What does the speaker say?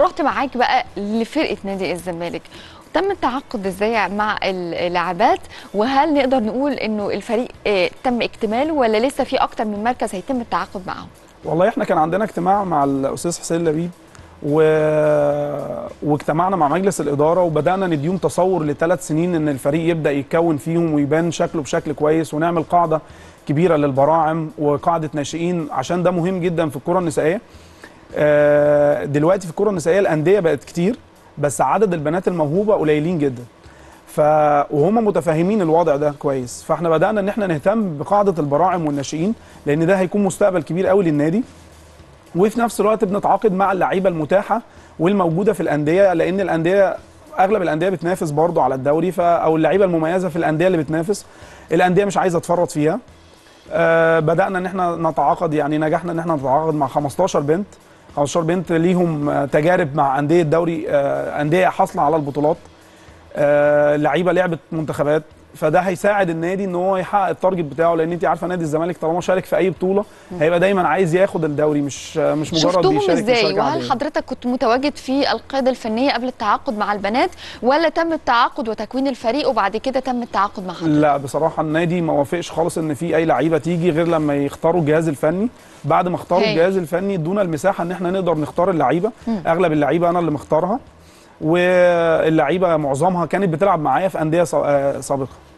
رحت معاك بقى لفرقه نادي الزمالك تم التعاقد ازاي مع اللاعبات وهل نقدر نقول انه الفريق آه، تم اكتماله ولا لسه في اكتر من مركز هيتم التعاقد معاهم والله احنا كان عندنا اجتماع مع الاستاذ حسين لبيب و... واجتمعنا مع مجلس الاداره وبدانا نديهم تصور لثلاث سنين ان الفريق يبدا يتكون فيهم ويبان شكله بشكل كويس ونعمل قاعده كبيره للبراعم وقاعده ناشئين عشان ده مهم جدا في الكره النسائيه آه، دلوقتي في الكره النسائيه الانديه بقت كتير بس عدد البنات الموهوبه قليلين جدا ف وهم متفاهمين الوضع ده كويس فاحنا بدانا ان احنا نهتم بقاعده البراعم والناشئين لان ده هيكون مستقبل كبير قوي للنادي وفي نفس الوقت بنتعاقد مع اللعيبه المتاحه والموجوده في الانديه لان الانديه اغلب الانديه بتنافس برضه على الدوري ف او اللعيبه المميزه في الانديه اللي بتنافس الانديه مش عايزه تفرط فيها آه بدانا ان احنا نتعاقد يعني نجحنا ان احنا نتعاقد مع 15 بنت 15 بنت ليهم آه، تجارب مع انديه الدوري آه انديه حاصله على البطولات آه لعيبه لعبت منتخبات فده هيساعد النادي ان هو يحقق التارجت بتاعه لان انت عارفه نادي الزمالك طالما شارك في اي بطوله هيبقى دايما عايز ياخد الدوري مش مش مجرد شفتوهم بيشارك ازاي مشاركة وهل عادية. حضرتك كنت متواجد في القياده الفنيه قبل التعاقد مع البنات ولا تم التعاقد وتكوين الفريق وبعد كده تم التعاقد مع حضرتك لا بصراحه النادي ما وافقش خالص ان في اي لعيبه تيجي غير لما يختاروا الجهاز الفني بعد ما اختاروا هاي. الجهاز الفني ادونا المساحه ان احنا نقدر نختار اللعيبه اغلب اللعيبه انا اللي مختارها واللعيبه معظمها كانت بتلعب معايا في انديه سا- آه، سابقه